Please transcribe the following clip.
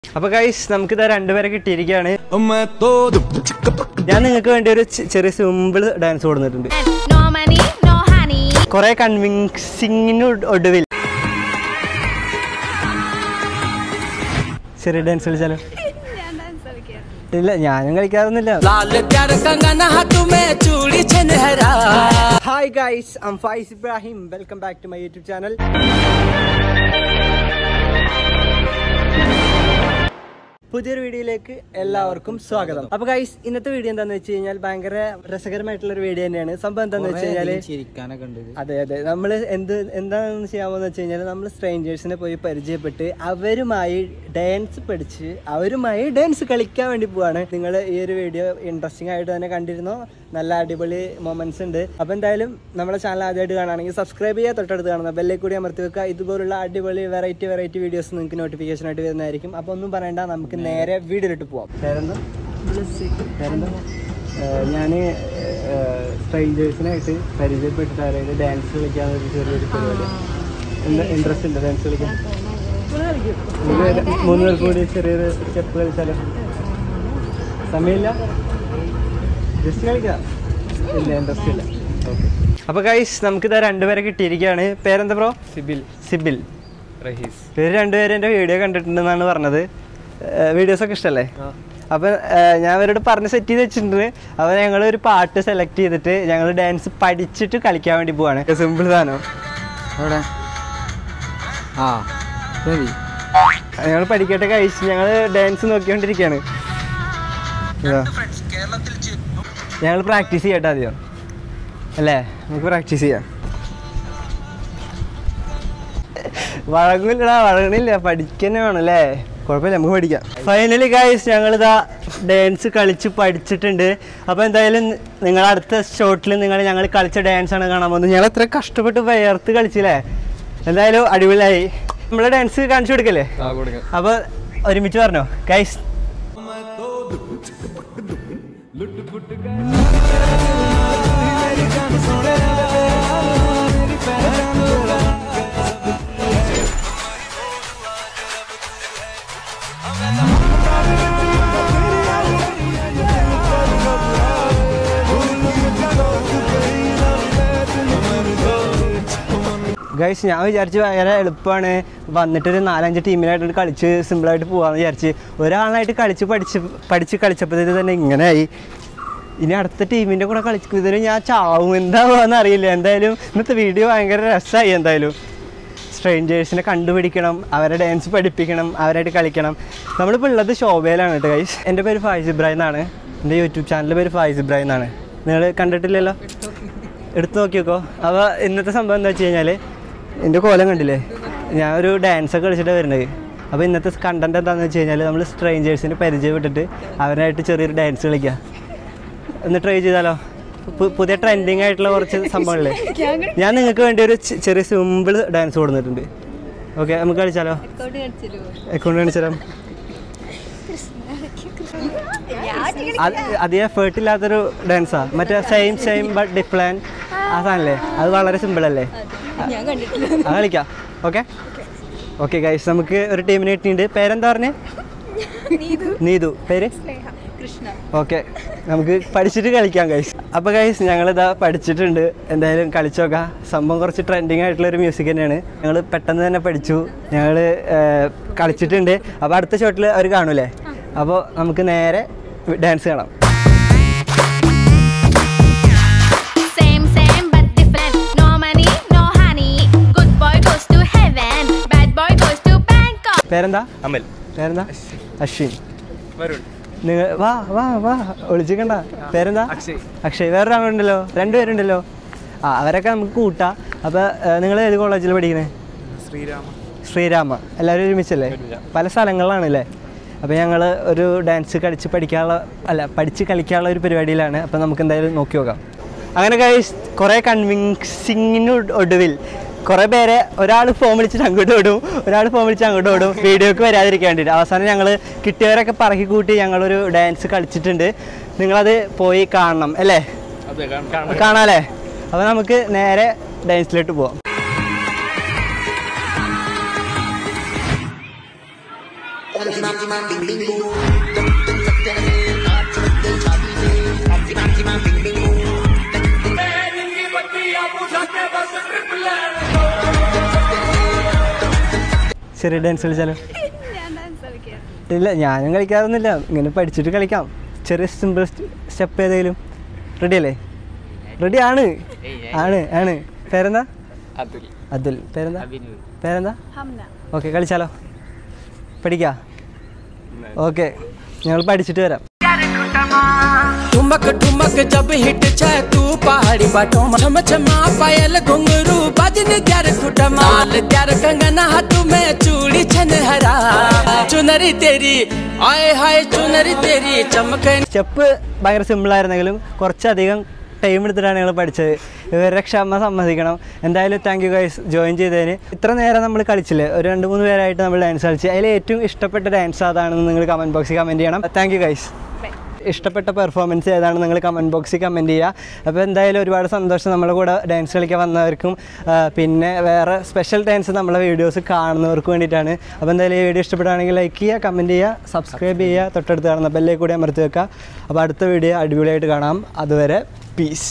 അപ്പൊ ഗൈസ് നമുക്ക് ഇതാ രണ്ടുപേരെ കിട്ടിയിരിക്കുകയാണ് मैं तो दुप चिक पक ഞാൻ നിങ്ങൾക്ക് വേണ്ടി ഒരു ചെ- ചെറിയ സിമ്പിൾ ഡാൻസ് കൊടുത്തിട്ടുണ്ട് No money, no honey. കുറെ കൺവിൻസിങ്ങിന് ഒടുവിൽ ചെറിയ ഡാൻസ് കളിച്ചാലോ ഇല്ല ഞാനും കളിക്കാറൊന്നുമില്ല लाल प्यार कंगन हाथ में चूड़ी छनहरा hi guys I'm Faiz Ibrahim welcome back to my YouTube channel പുതിയൊരു വീഡിയോയിലേക്ക് എല്ലാവർക്കും സ്വാഗതം അപ്പൊ ഗൈസ് ഇന്നത്തെ വീഡിയോ എന്താന്ന് വെച്ച് കഴിഞ്ഞാൽ ഭയങ്കര രസകരമായിട്ടുള്ള ഒരു വീഡിയോ തന്നെയാണ് സംഭവം എന്താന്ന് വെച്ച് കഴിഞ്ഞാല് ചിരിക്കാനൊക്കെ ഉണ്ട് അതെ അതെ നമ്മൾ എന്ത് എന്താണെന്ന് ചെയ്യാമെന്ന് വെച്ച് കഴിഞ്ഞാൽ നമ്മൾ സ്ട്രേഞ്ചേഴ്സിനെ പോയി പരിചയപ്പെട്ട് അവരുമായി ഡാൻസ് പഠിച്ച് അവരുമായി ഡാൻസ് കളിക്കാൻ വേണ്ടി പോവാണ് നിങ്ങൾ ഈ ഒരു വീഡിയോ ഇൻട്രസ്റ്റിംഗ് ആയിട്ട് തന്നെ കണ്ടിരുന്നോ നല്ല അടിപൊളി മൊമെന്റ്സ് ഉണ്ട് അപ്പോൾ എന്തായാലും നമ്മുടെ ചാനൽ ആദ്യമായിട്ട് കാണുകയാണെങ്കിൽ സബ്സ്ക്രൈബ് ചെയ്യുക തൊട്ടടുത്ത് കാണുന്ന ബെല്ലിൽ കൂടി അമർത്തി വെക്കുക ഇതുപോലുള്ള അടിപൊളി വെറൈറ്റി വെറൈറ്റി വീഡിയോസ് നിങ്ങൾക്ക് നോട്ടിഫിക്കേഷൻ ആയിട്ട് വരുന്നതായിരിക്കും അപ്പോൾ ഒന്നും പറയണ്ട നമുക്ക് നേരെ വീഡിയോയിലിട്ട് പോവാം പേരെന്താ പേരെന്താ ഞാൻ സ്ട്രേഞ്ചേഴ്സിനായിട്ട് പരിചയപ്പെട്ടിട്ട് അതായത് ഡാൻസ് കളിക്കാൻ ഒരു ചെറിയൊരു പരിപാടി എന്താ ഇൻട്രസ്റ്റ് ഉണ്ട് ഡാൻസ് കളിക്കാൻ നമുക്ക് മൂന്ന് പേർക്ക് കൂടി ചെറിയൊരു സ്റ്റെപ്പ് കളിച്ചാലോ സമയമില്ല ജസ്റ്റ് കളിക്കാം ഇല്ല ഇൻട്രസ്റ്റ് ഇല്ല ഓക്കെ അപ്പോൾ ഗൈസ് നമുക്കിതാ രണ്ടുപേരെ കിട്ടിയിരിക്കുകയാണ് പേരെന്താ ബ്രോ സിബിൽ സിബിൽ റഹീസ് ഇവർ രണ്ടുപേരും എൻ്റെ വീഡിയോ കണ്ടിട്ടുണ്ടെന്നാണ് പറഞ്ഞത് വീഡിയോസ് ഒക്കെ ഇഷ്ടമല്ലേ അപ്പം ഞാൻ അവരോട് പറഞ്ഞ് സെറ്റ് ചെയ്ത് വെച്ചിട്ടുണ്ട് അപ്പോൾ ഞങ്ങൾ ഒരു പാട്ട് സെലക്ട് ചെയ്തിട്ട് ഞങ്ങൾ ഡാൻസ് പഠിച്ചിട്ട് കളിക്കാൻ വേണ്ടി പോവാണ് സിമ്പിൾ സാധനം എവിടെ ആ ശരി ഞങ്ങൾ പഠിക്കട്ടെ കഴിച്ച് ഞങ്ങൾ ഡാൻസ് നോക്കിക്കൊണ്ടിരിക്കുകയാണ് ഞങ്ങൾ പ്രാക്ടീസ് ചെയ്യട്ടെ ആദ്യം അല്ലേ നമുക്ക് പ്രാക്ടീസ് ചെയ്യാം വഴങ്ങില്ലടാ വഴങ്ങണില്ല പഠിക്കന്നെ വേണം അല്ലേ കുഴപ്പമില്ല നമുക്ക് പഠിക്കാം ഫൈനലി ഗായ്സ് ഞങ്ങളിതാ ഡാൻസ് കളിച്ച് പഠിച്ചിട്ടുണ്ട് അപ്പോൾ എന്തായാലും നിങ്ങൾ അടുത്ത ഷോട്ടിൽ നിങ്ങൾ ഞങ്ങൾ കളിച്ച ഡാൻസ് ആണ് കാണാൻ പോകുന്നത് ഞങ്ങൾ എത്ര കഷ്ടപ്പെട്ട് വയർത്ത് കളിച്ചില്ലേ എന്തായാലും അടിപൊളിയായി നമ്മളെ ഡാൻസ് കാണിച്ചു കൊടുക്കല്ലേ അപ്പോൾ ഒരുമിച്ച് പറഞ്ഞോ ഗൈസ് ഗൈസ് ഞാൻ വിചാരിച്ചു ഭയങ്കര എളുപ്പമാണ് വന്നിട്ടൊരു നാലഞ്ച് ടീമിനായിട്ട് കളിച്ച് സിമ്പിളായിട്ട് പോകാമെന്ന് വിചാരിച്ച് ഒരാളായിട്ട് കളിച്ച് പഠിച്ച് പഠിച്ച് കളിച്ചപ്പോഴത്തേക്ക് തന്നെ ഇങ്ങനെയായി ഇനി അടുത്ത ടീമിൻ്റെ കൂടെ കളിക്കുന്നതിന് ഞാൻ ചാവും എന്താവുമെന്ന് അറിയില്ല എന്തായാലും ഇന്നത്തെ വീഡിയോ ഭയങ്കര രസമായി എന്തായാലും സ്ട്രേഞ്ചേഴ്സിനെ കണ്ടുപിടിക്കണം അവരെ ഡാൻസ് പഠിപ്പിക്കണം അവരായിട്ട് കളിക്കണം നമ്മളിപ്പോൾ ഉള്ളത് ശോഭയിലാണ് കേട്ടോ ഗൈസ് എൻ്റെ പേര് ഫായിസ് ഇബ്രാഹിം എന്നാണ് എൻ്റെ യൂട്യൂബ് ചാനലിൻ്റെ പേര് ഫായിസ് ഇബ്രാഹിം എന്നാണ് നിങ്ങൾ കണ്ടിട്ടില്ലല്ലോ എടുത്ത് നോക്കിയോക്കോ അപ്പോൾ ഇന്നത്തെ സംഭവം എന്താ വെച്ച് കഴിഞ്ഞാൽ എൻ്റെ കോലം കണ്ടില്ലേ ഞാൻ ഒരു ഡാൻസ് ഒക്കെ കളിച്ചിട്ട് വരുന്നത് അപ്പോൾ ഇന്നത്തെ കണ്ടന്റ് എന്താണെന്ന് വെച്ച് കഴിഞ്ഞാൽ നമ്മൾ സ്ട്രേഞ്ചേഴ്സിനെ പരിചയപ്പെട്ടിട്ട് അവരായിട്ട് ചെറിയൊരു ഡാൻസ് കളിക്കുക ഒന്ന് ട്രൈ ചെയ്താലോ പു- പുതിയ ട്രെൻഡിങ് ആയിട്ടുള്ള കുറച്ച് സംഭവങ്ങളില്ലേ ഞാൻ നിങ്ങൾക്ക് വേണ്ടി ഒരു ചെ- ചെറിയ സിമ്പിൾ ഡാൻസ് കൊടുത്തിട്ടുണ്ട് ഓക്കെ നമുക്ക് കളിച്ചാലോ അക്കൗണ്ട് കാണിച്ചാലോ അത് അധികം എഫേർട്ട് ഇല്ലാത്തൊരു ഡാൻസാ മറ്റേ സെയിം സെയിം ബട്ട് ഡിഫറെൻറ്റ് ആ സാധനല്ലേ അത് വളരെ സിമ്പിൾ അല്ലേ അത് കളിക്കാം ഓക്കെ ഓക്കെ ഗൈസ് നമുക്ക് ഒരു ടീമിനെ കിട്ടിയിട്ടുണ്ട് പേരെന്താ പറഞ്ഞേ നീതു പേര് ഓക്കെ നമുക്ക് പഠിച്ചിട്ട് കളിക്കാം ഗൈസ് അപ്പോൾ ഗൈസ് ഞങ്ങളിതാ പഠിച്ചിട്ടുണ്ട് എന്തായാലും കളിച്ചു നോക്കാം സംഭവം കുറച്ച് ട്രെൻഡിങ് ആയിട്ടുള്ള ഒരു മ്യൂസിക് തന്നെയാണ് ഞങ്ങൾ പെട്ടെന്ന് തന്നെ പഠിച്ചു ഞങ്ങൾ കളിച്ചിട്ടുണ്ട് അപ്പോൾ അടുത്ത ഷോട്ടിൽ അവർ കാണൂലേ അപ്പോൾ നമുക്ക് നേരെ ഡാൻസ് കാണാം Same, same, but different. No money, no honey. Good boy goes to heaven. Bad boy goes to Bangkok. പേരെന്താ അമൽ പേരെന്താ അശ്വിൻ വരുൺ നിങ്ങൾ വാ വാ വാ ഒളിച്ചിക്കണ്ട പേരെന്താ അക്ഷയ്. അക്ഷയ് വേറൊരാളുണ്ടല്ലോ രണ്ടുപേരുണ്ടല്ലോ ആ അവരൊക്കെ നമുക്ക് കൂട്ടാം അപ്പോൾ നിങ്ങൾ ഏത് കോളേജിൽ പഠിക്കുന്നത് ശ്രീരാമ ശ്രീരാമ എല്ലാവരും ഒരുമിച്ചല്ലേ പല സ്ഥലങ്ങളിലാണല്ലേ അപ്പോൾ ഞങ്ങൾ ഒരു ഡാൻസ് കളിച്ച് പഠിക്കാനുള്ള അല്ല പഠിച്ച് കളിക്കാനുള്ള ഒരു പരിപാടിയിലാണ് അപ്പോൾ നമുക്ക് എന്തായാലും നോക്കി നോക്കാം അങ്ങനെ കഴിച്ച് കുറേ കൺവിൻസിങ്ങിന് ഒടുവിൽ കുറേ പേരെ ഒരാൾ ഫോം വിളിച്ചിട്ട് അങ്ങോട്ട് ഓടും ഒരാൾ ഫോം വിളിച്ച് അങ്ങോട്ട് ഓടും വീഡിയോക്ക് വരാതിരിക്കാൻ വേണ്ടിയിട്ട് അവസാനം ഞങ്ങൾ കിട്ടിയവരൊക്കെ പറക്കി കൂട്ടി ഞങ്ങളൊരു ഡാൻസ് കളിച്ചിട്ടുണ്ട് നിങ്ങളത് പോയി കാണണം അല്ലേ അതെ കാണാം കാണാല്ലേ അപ്പോൾ നമുക്ക് നേരെ ഡാൻസിലോട്ട് പോവാം Thank ചെറിയ ഡാൻസ് കളിച്ചാലോ ഇല്ല ഞാനും കളിക്കാറൊന്നുമില്ല ഇങ്ങനെ പഠിച്ചിട്ട് കളിക്കാം ചെറിയ സിമ്പിൾ സ്റ്റെപ്പ് ഏതെങ്കിലും റെഡി അല്ലേ റെഡി ആണ് ആണ് ആണ് പേരെന്താ അതുൽ അതുൽ പേരെന്താ അഭിനവ് പേരെന്താ ഓക്കെ കളിച്ചാലോ പഠിക്കാം ഓക്കെ ഞങ്ങൾ പഠിച്ചിട്ട് വരാം ठुमक ठुमक जब हिट छे तू पहाड़ी बाटो छम छमा पायल घुंगरू बजन त्यार खुटमा लाल त्यार कंगना हाथ में चूड़ी छन हरा चुनरी तेरी आए हाय चुनरी तेरी चमक സ്റ്റെപ്പ് ഭയങ്കര സിമ്പിളായിരുന്നെങ്കിലും കുറച്ചധികം ടൈം എടുത്തിട്ടാണ് ഞങ്ങൾ പഠിച്ചത് ഇവരുടെ ക്ഷമ സമ്മതിക്കണം എന്തായാലും താങ്ക് യു ഗൈസ് ജോയിൻ ചെയ്തതിന് ഇത്ര നേരം നമ്മൾ കളിച്ചില്ലേ ഒരു രണ്ട് മൂന്ന് പേരായിട്ട് നമ്മൾ ഡാൻസ് കളിച്ച് അതിൽ ഏറ്റവും ഇഷ്ടപ്പെട്ട ഡാൻസ് അതാണെന്ന് നിങ്ങൾ കമൻറ്റ് ബോക്സിൽ കമൻറ്റ് ചെയ്യണം താങ്ക് യു ഗൈസ് ഇഷ്ടപ്പെട്ട പെർഫോമൻസ് ഏതാണെന്ന് നിങ്ങൾ കമൻറ്റ് ബോക്സിൽ കമൻറ്റ് ചെയ്യുക അപ്പോൾ എന്തായാലും ഒരുപാട് സന്തോഷം നമ്മുടെ കൂടെ ഡാൻസ് കളിക്കാൻ വന്നവർക്കും ആ, പിന്നെ വേറെ സ്പെഷ്യൽ ഡാൻസ് നമ്മളെ വീഡിയോസ് കാണുന്നവർക്ക് വേണ്ടിയിട്ടാണ് അപ്പോൾ എന്തായാലും ഈ വീഡിയോ ഇഷ്ടപ്പെടുകയാണെങ്കിൽ ലൈക്ക് ചെയ്യുക കമൻറ്റ് ചെയ്യുക സബ്സ്ക്രൈബ് ചെയ്യുക തൊട്ടടുത്ത് കാണുന്ന ബെല്ലേ കൂടി അമർത്തി വെക്കുക അപ്പോൾ അടുത്ത വീഡിയോ അടിപൊളിയായിട്ട് കാണാം അതുവരെ പീസ്